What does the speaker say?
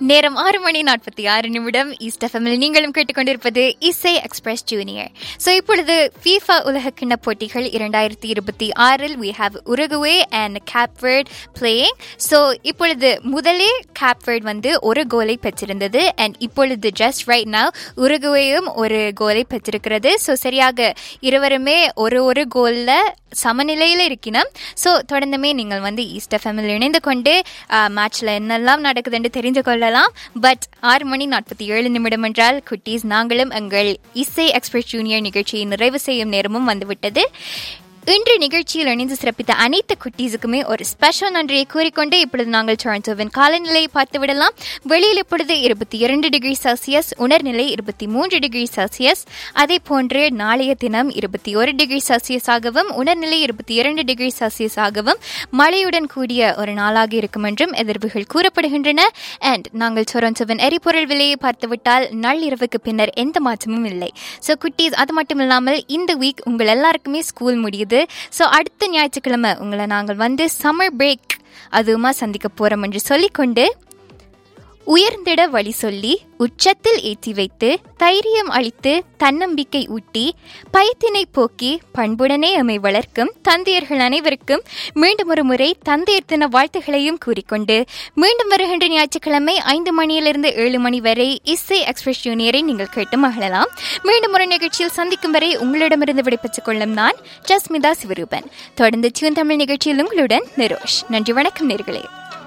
நேரம் ஆறு மணி நாற்பத்தி ஆறு நிமிடம் ஈஸ்ட் எஃப்எம்மில் நீங்களும் கேட்டுக்கொண்டிருப்பது இசை எக்ஸ்பிரஸ் ஜூனியர் ஸோ இப்பொழுது ஃபீஃபா உலகக்கிண்ண போட்டிகள் இரண்டாயிரத்தி இருபத்தி ஆறில் we have Uruguay and Cape Verde playing so இப்பொழுது முதலே கேப்வர்ட் வந்து ஒரு கோலை பெற்றிருந்தது அண்ட் இப்பொழுது ஜஸ்ட் ரைட் நவ் உருகுவேயும் ஒரு கோலை பெற்றிருக்கிறது ஸோ சரியாக இருவருமே ஒரு ஒரு கோலில் சமநிலையில் இருக்கணும் ஸோ தொடர்ந்துமே நீங்கள் வந்து ஈஸ்ட் எஃப்எம்மில் இணைந்து கொண்டு மேட்ச்சில் என்னெல்லாம் நடக்குதுன்னு தெரிந்து கொள்ளலாம் பட் ஆறு மணி நாற்பத்தி ஏழு நிமிடம் என்றால் குட்டீஸ் நாங்களும் எங்கள் இசை எக்ஸ்பிரஸ் ஜூனியர் நிகழ்ச்சியை நிறைவு செய்யும் நேரமும் வந்துவிட்டது இன்று நிகழ்ச்சியில் இணைந்து சிறப்பித்த அனைத்து குட்டீஸுக்குமே ஒரு ஸ்பெஷல் நன்றியை கூறிக்கொண்டு இப்பொழுது நாங்கள் டொரண்டோவின் காலநிலையை பார்த்து விடலாம் வெளியில் இப்பொழுது இருபத்தி இரண்டு டிகிரி செல்சியஸ் உணர்நிலை இருபத்தி மூன்று டிகிரி செல்சியஸ் அதே போன்று நாளைய தினம் இருபத்தி ஒரு டிகிரி செல்சியஸாகவும் உணர்நிலை இருபத்தி இரண்டு டிகிரி செல்சியஸாகவும் மழையுடன் கூடிய ஒரு நாளாக இருக்கும் என்றும் எதிர்வுகள் கூறப்படுகின்றன அண்ட் நாங்கள் டொரண்டோவின் எரிபொருள் விலையை பார்த்துவிட்டால் நள்ளிரவுக்கு பின்னர் எந்த மாற்றமும் இல்லை ஸோ குட்டீஸ் அது மட்டும் இல்லாமல் இந்த வீக் உங்கள் எல்லாருக்குமே ஸ்கூல் முடியுது ஸோ அடுத்த ஞாயிற்றுக்கிழமை உங்களை நாங்கள் வந்து சம்மர் பிரேக் அதுவுமா சந்திக்க போறோம் என்று சொல்லிக்கொண்டு உயர்ந்திட வழி சொல்லி உச்சத்தில் ஏற்றி வைத்து தைரியம் அளித்து தன்னம்பிக்கை ஊட்டி பயத்தினை போக்கி பண்புடனே அமை வளர்க்கும் தந்தையர்கள் அனைவருக்கும் மீண்டும் ஒரு முறை தந்தையர் தின வாழ்த்துகளையும் கூறிக்கொண்டு மீண்டும் வருகின்ற ஞாயிற்றுக்கிழமை ஐந்து மணியிலிருந்து ஏழு மணி வரை இசை எக்ஸ்பிரஸ் ஜூனியரை நீங்கள் கேட்டு மகிழலாம் மீண்டும் ஒரு நிகழ்ச்சியில் சந்திக்கும் வரை உங்களிடமிருந்து விடைபெற்றுக் கொள்ளும் நான் ஜஸ்மிதா சிவரூபன் தொடர்ந்து டியூன் தமிழ் நிகழ்ச்சியில் உங்களுடன் நிரோஷ் நன்றி வணக்கம் நேர்களே